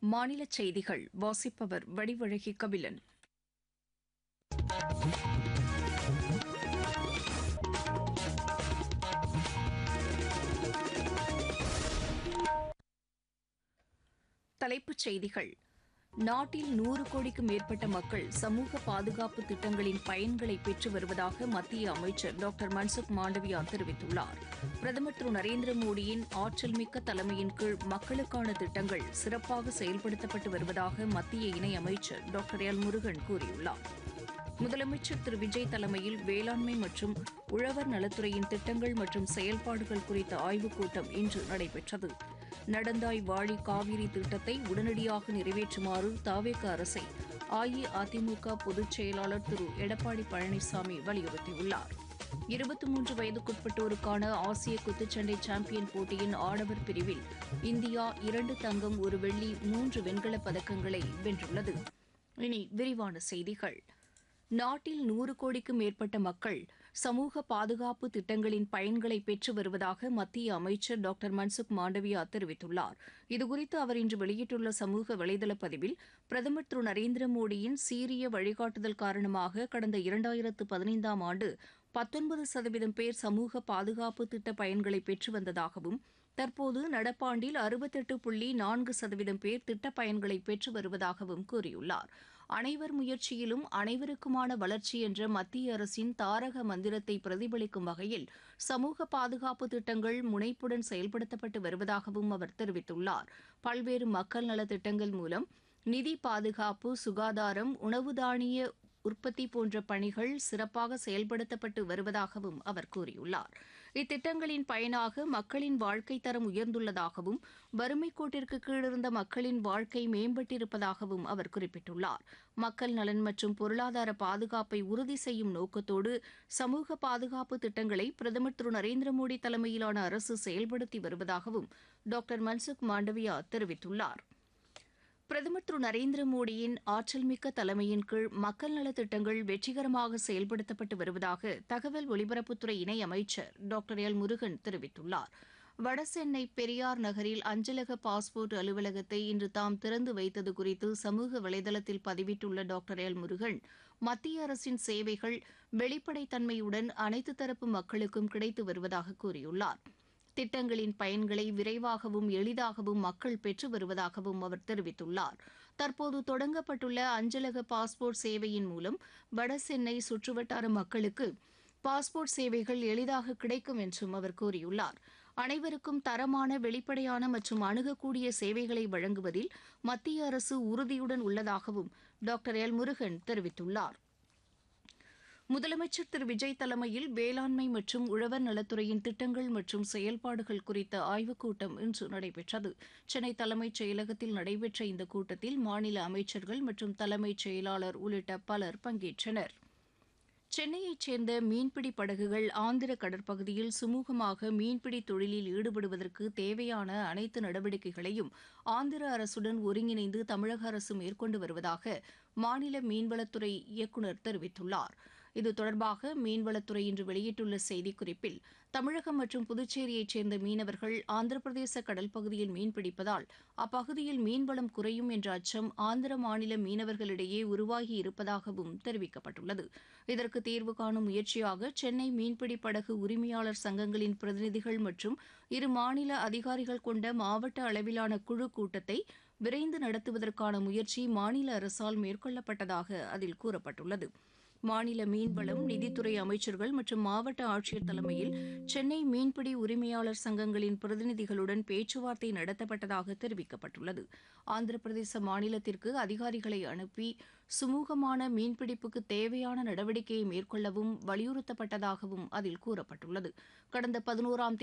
மாநில செய்திகள் வாசிப்பவர் வடிவழகி கபிலன் தலைப்புச் செய்திகள் நாட்டில் நூறு கோடிக்கும் மேற்பட்ட மக்கள் சமூக பாதுகாப்பு திட்டங்களின் பயன்களை பெற்று வருவதாக மத்திய அமைச்சர் டாக்டர் மன்சுக் மாண்டவியா தெரிவித்துள்ளார் பிரதமர் திரு நரேந்திர மோடியின் ஆற்றல் மிக்க தலைமையின் கீழ் மக்களுக்கான திட்டங்கள் சிறப்பாக செயல்படுத்தப்பட்டு வருவதாக மத்திய இணையமைச்சர் டாக்டர் எல் முருகன் கூறியுள்ளார் முதலமைச்சர் திரு விஜய் தலைமையில் வேளாண்மை மற்றும் உழவர் நலத்துறையின் திட்டங்கள் மற்றும் செயல்பாடுகள் குறித்த ஆய்வுக் கூட்டம் இன்று நடைபெற்றது நடந்தாய் வாழி காவிரி திட்டத்தை உடனடியாக நிறைவேற்றுமாறு தாவேக அரசை அஇஅதிமுக பொதுச் செயலாளர் திரு எடப்பாடி பழனிசாமி வலியுறுத்தியுள்ளார் இருபத்தி மூன்று வயதுக்குட்பட்டோருக்கான ஆசிய குத்துச்சண்டை சாம்பியன் போட்டியின் ஆடவர் பிரிவில் இந்தியா இரண்டு தங்கம் ஒரு வெள்ளி மூன்று வெண்கலப் பதக்கங்களை வென்றுள்ளது இனி விரிவான செய்திகள் நாட்டில் நூறு கோடிக்கும் மேற்பட்ட மக்கள் சமூக பாதுகாப்பு திட்டங்களின் பயன்களை பெற்று வருவதாக மத்திய அமைச்சர் டாக்டர் மன்சுக் மாண்டவியா தெரிவித்துள்ளார் இதுகுறித்து அவர் இன்று வெளியிட்டுள்ள சமூக வலைதள பதிவில் பிரதமர் திரு நரேந்திர மோடியின் சீரிய வழிகாட்டுதல் காரணமாக கடந்த இரண்டாயிரத்து பதினைந்தாம் ஆண்டு பத்தொன்பது சதவீதம் பேர் சமூக பாதுகாப்பு திட்ட பயன்களை பெற்று வந்ததாகவும் தற்போது நடப்பாண்டில் அறுபத்தெட்டு புள்ளி நான்கு சதவீதம் பேர் திட்ட பயன்களை பெற்று வருவதாகவும் கூறியுள்ளார் அனைவர் முயற்சியிலும் அனைவருக்குமான வளர்ச்சி என்ற மத்திய அரசின் தாரக மந்திரத்தை பிரதிபலிக்கும் வகையில் சமூக பாதுகாப்பு திட்டங்கள் முனைப்புடன் செயல்படுத்தப்பட்டு வருவதாகவும் அவர் தெரிவித்துள்ளார் பல்வேறு மக்கள் நலத் திட்டங்கள் மூலம் நிதி பாதுகாப்பு சுகாதாரம் உணவு தானிய உற்பத்தி போன்ற பணிகள் சிறப்பாக செயல்படுத்தப்பட்டு வருவதாகவும் அவர் கூறியுள்ளார் இத்திட்டங்களின் பயனாக மக்களின் வாழ்க்கை தரம் உயர்ந்துள்ளதாகவும் வறுமை கோட்டிற்கு கீழிருந்த மக்களின் வாழ்க்கை மேம்பட்டிருப்பதாகவும் அவர் குறிப்பிட்டுள்ளார் மக்கள் நலன் மற்றும் பொருளாதார பாதுகாப்பை உறுதி செய்யும் நோக்கத்தோடு சமூக பாதுகாப்பு திட்டங்களை பிரதமர் திரு நரேந்திர மோடி தலைமையிலான அரசு செயல்படுத்தி வருவதாகவும் டாக்டர் மன்சுக் மாண்டவியா தெரிவித்துள்ளார் பிரதமர் திரு நரேந்திர மோடியின் ஆற்றல்மிக்க தலைமையின் கீழ் மக்கள் நலத் திட்டங்கள் வெற்றிகரமாக செயல்படுத்தப்பட்டு வருவதாக தகவல் ஒலிபரப்புத்துறை இணையமைச்சர் டாக்டர் எல் முருகன் தெரிவித்துள்ளார் வடசென்னை பெரியார் நகரில் அஞ்சலக பாஸ்போர்ட் அலுவலகத்தை இன்று தாம் திறந்து வைத்தது குறித்து சமூக வலைதளத்தில் பதிவிட்டுள்ள டாக்டர் எல் முருகன் மத்திய அரசின் சேவைகள் வெளிப்படைத்தன்மையுடன் அனைத்து தரப்பு மக்களுக்கும் கிடைத்து வருவதாக கூறியுள்ளார் திட்டங்களின் பயன்களை விரைவாகவும் எளிதாகவும் மக்கள் பெற்று வருவதாகவும் அவர் தெரிவித்துள்ளார் தற்போது தொடங்கப்பட்டுள்ள அஞ்சலக பாஸ்போர்ட் சேவையின் மூலம் வடசென்னை சுற்றுவட்டார மக்களுக்கு பாஸ்போர்ட் சேவைகள் எளிதாக கிடைக்கும் என்றும் அவர் கூறியுள்ளார் அனைவருக்கும் தரமான வெளிப்படையான மற்றும் அணுகக்கூடிய சேவைகளை வழங்குவதில் மத்திய அரசு உறுதியுடன் உள்ளதாகவும் டாக்டர் எல் முருகன் தெரிவித்துள்ளார் முதலமைச்சர் திரு விஜய் தலைமையில் வேளாண்மை மற்றும் உழவர் நலத்துறையின் திட்டங்கள் மற்றும் செயல்பாடுகள் குறித்த ஆய்வுக் கூட்டம் இன்று நடைபெற்றது சென்னை தலைமைச் செயலகத்தில் நடைபெற்ற இந்த கூட்டத்தில் மாநில அமைச்சர்கள் மற்றும் தலைமைச் செயலாளர் உள்ளிட்ட பலர் பங்கேற்றனர் சென்னையைச் சேர்ந்த மீன்பிடி படகுகள் ஆந்திர கடற்பகுதியில் சுமூகமாக மீன்பிடி தொழிலில் ஈடுபடுவதற்கு தேவையான அனைத்து நடவடிக்கைகளையும் ஆந்திர அரசுடன் ஒருங்கிணைந்து தமிழக அரசு மேற்கொண்டு வருவதாக மாநில மீன்வளத்துறை இயக்குநர் தெரிவித்துள்ளார் இது தொடர்பாக மீன்வளத்துறை இன்று வெளியிட்டுள்ள செய்திக்குறிப்பில் தமிழகம் மற்றும் புதுச்சேரியைச் சேர்ந்த மீனவர்கள் ஆந்திர பிரதேச கடல் பகுதியில் மீன்பிடிப்பதால் அப்பகுதியில் மீன்வளம் குறையும் என்ற அச்சம் ஆந்திர மாநில மீனவர்களிடையே உருவாகி இருப்பதாகவும் தெரிவிக்கப்பட்டுள்ளது இதற்கு தீர்வு காணும் முயற்சியாக சென்னை மீன்பிடி படகு உரிமையாளர் சங்கங்களின் பிரதிநிதிகள் மற்றும் இரு மாநில அதிகாரிகள் கொண்ட மாவட்ட அளவிலான குழு கூட்டத்தை விரைந்து நடத்துவதற்கான முயற்சி மாநில அரசால் மேற்கொள்ளப்பட்டதாக அதில் கூறப்பட்டுள்ளது மாநில மீன்வளம் நிதித்துறை அமைச்சர்கள் மற்றும் மாவட்ட ஆட்சியர் தலைமையில் சென்னை மீன்பிடி உரிமையாளர் சங்கங்களின் பிரதிநிதிகளுடன் பேச்சுவார்த்தை நடத்தப்பட்டதாக தெரிவிக்கப்பட்டுள்ளது ஆந்திர பிரதேச மாநிலத்திற்கு அதிகாரிகளை அனுப்பி சுமூகமான மீன்பிடிப்புக்கு தேவையான நடவடிக்கையை மேற்கொள்ளவும் வலியுறுத்தப்பட்டதாகவும் அதில் கூறப்பட்டுள்ளது கடந்த பதினோராம்